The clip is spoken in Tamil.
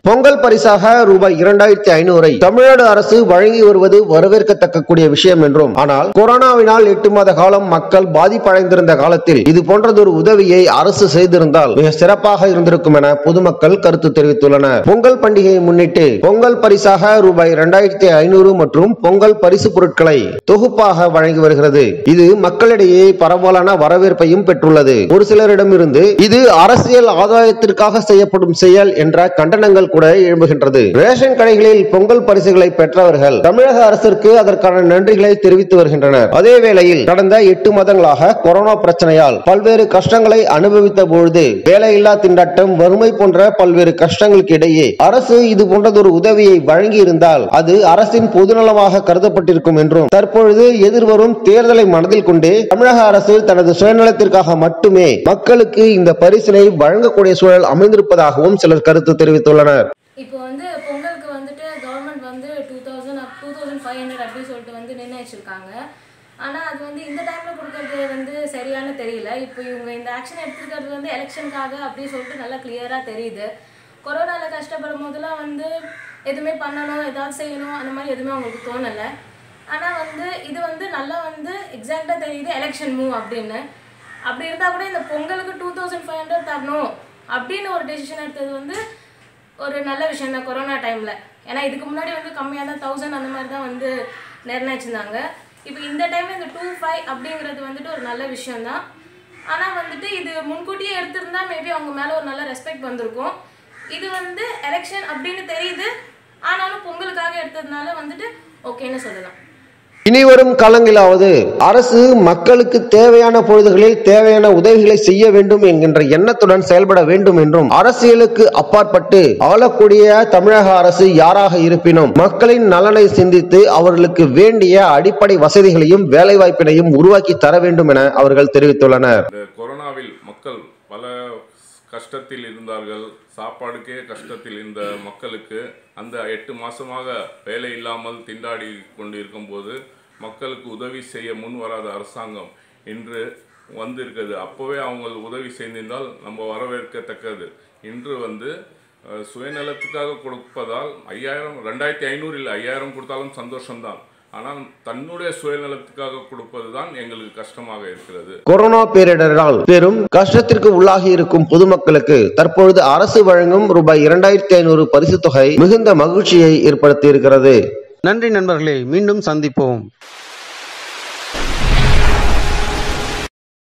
பொங்கல் பரிசாக ரூபாய் இரண்டாயிரத்தி ஐநூறை தமிழ்நாடு அரசு வழங்கி வருவது வரவேற்கத்தக்க கூடிய விஷயம் என்றும் ஆனால் கொரோனாவினால் எட்டு மாத காலம் மக்கள் பாதிப்படைந்திருந்த காலத்தில் இது போன்றதொரு உதவியை அரசு செய்திருந்தால் மிக சிறப்பாக இருந்திருக்கும் என பொதுமக்கள் கருத்து தெரிவித்துள்ளனர் பொங்கல் பண்டிகையை முன்னிட்டு பொங்கல் பரிசாக ரூபாய் இரண்டாயிரத்தி ஐநூறு மற்றும் பொங்கல் பரிசு பொருட்களை தொகுப்பாக வழங்கி வருகிறது இது மக்களிடையே பரவலான வரவேற்பையும் பெற்றுள்ளது ஒரு சிலரிடமிருந்து இது அரசியல் ஆதாயத்திற்காக செய்யப்படும் செயல் என்ற கண்டனங்கள் கூட எழும்புகின்றது ரேஷன் கடைகளில் பொங்கல் பரிசுகளை பெற்றவர்கள் தமிழக அரசிற்கு அதற்கான நன்றிகளை தெரிவித்து வருகின்றனர் அதே வேளையில் கடந்த எட்டு மாதங்களாக கொரோனா பிரச்சனையால் பல்வேறு கஷ்டங்களை அனுபவித்த பொழுது வேலையில்லா திண்டாட்டம் வறுமை போன்ற பல்வேறு கஷ்டங்களுக்கு இடையே அரசு இது போன்றதொரு உதவியை வழங்கி இருந்தால் அது அரசின் பொதுநலமாக கருதப்பட்டிருக்கும் என்றும் தற்பொழுது எதிர்வரும் தேர்தலை மனதில் கொண்டு தமிழக அரசு தனது சுயநலத்திற்காக மட்டுமே மக்களுக்கு இந்த பரிசினை வழங்கக்கூடிய சூழல் அமைந்திருப்பதாகவும் சிலர் கருத்து தெரிவித்துள்ளனர் இப்போ வந்து பொங்கலுக்கு வந்துட்டு கவர்மெண்ட் வந்து two thousand two thousand five hundred அப்படி சொல்லிட்டு வந்து நிர்ணயிச்சிருக்காங்க ஆனால் அது வந்து இந்த டைமில் கொடுக்கறது வந்து சரியானு தெரியல இப்போ இவங்க இந்த ஆக்ஷன் எடுத்துக்கிறது வந்து எலெக்ஷனுக்காக அப்படி சொல்லிட்டு நல்லா கிளியராக தெரியுது கொரோனாவில் கஷ்டப்படும் போதெல்லாம் வந்து எதுவுமே பண்ணணும் ஏதாவது செய்யணும் அந்த மாதிரி எதுவுமே அவங்களுக்கு தோணலை ஆனால் வந்து இது வந்து நல்லா வந்து எக்ஸாக்டாக தெரியுது எலெக்ஷன் மூவ் அப்படின்னு அப்படி இருந்தால் கூட இந்த பொங்கலுக்கு டூ தௌசண்ட் ஃபைவ் ஹண்ட்ரட் தரணும் அப்படின்னு ஒரு டெசிஷன் எடுத்தது வந்து ஒரு நல்ல விஷயம் தான் கொரோனா டைமில் ஏன்னா இதுக்கு முன்னாடி வந்து கம்மியாக தான் தௌசண்ட் அந்த மாதிரி தான் வந்து நிர்ணயிச்சிருந்தாங்க இப்போ இந்த டைமில் இந்த டூ ஃபைவ் அப்படிங்கிறது வந்துட்டு ஒரு நல்ல விஷயம் தான் ஆனால் வந்துட்டு இது முன்கூட்டியே எடுத்திருந்தா மேபி அவங்க மேலே ஒரு நல்ல ரெஸ்பெக்ட் வந்திருக்கும் இது வந்து எலெக்ஷன் அப்படின்னு தெரியுது ஆனாலும் பொங்கலுக்காக எடுத்ததுனால வந்துட்டு ஓகேன்னு சொல்லலாம் இனி வரும் காலங்களிலாவது அரசு மக்களுக்கு தேவையான பொழுதுகளில் தேவையான உதவிகளை செய்ய வேண்டும் என்கின்ற எண்ணத்துடன் செயல்பட வேண்டும் என்றும் அரசியலுக்கு அப்பாற்பட்டு ஆளக்கூடிய தமிழக அரசு யாராக இருப்பினும் மக்களின் நலனை சிந்தித்து அவர்களுக்கு வேண்டிய அடிப்படை வசதிகளையும் வேலைவாய்ப்பினையும் உருவாக்கி தர வேண்டும் என அவர்கள் தெரிவித்துள்ளனர் இந்த கொரோனாவில் மக்கள் பல கஷ்டத்தில் இருந்தார்கள் சாப்பாடுக்கே கஷ்டத்தில் இருந்த மக்களுக்கு அந்த எட்டு மாசமாக வேலை இல்லாமல் திண்டாடி கொண்டு இருக்கும்போது மக்களுக்கு உதவி செய்ய முன் வராத அரசாங்கம் இன்று வந்திருக்குது அப்போவே அவங்க உதவி செய்திருந்தால் நம்ம வரவேற்கத்தக்கது இன்று வந்து அஹ், சுயநலத்துக்காக கொடுப்பதால் ஐயாயிரம் ரெண்டாயிரத்தி ஐநூறு இல்லை ஐயாயிரம் கொடுத்தாலும் சந்தோஷம்தான் ஆனால் தன்னுடைய சுயநலத்துக்காக கொடுப்பது தான் எங்களுக்கு கஷ்டமாக இருக்கிறது கொரோனா பேரிடரால் பெரும் கஷ்டத்திற்கு உள்ளாகி இருக்கும் பொதுமக்களுக்கு தற்பொழுது அரசு வழங்கும் ரூபாய் இரண்டாயிரத்தி ஐநூறு பரிசு தொகை மிகுந்த மகிழ்ச்சியை ஏற்படுத்தி இருக்கிறது நன்றி நண்பர்களே மீண்டும் சந்திப்போம்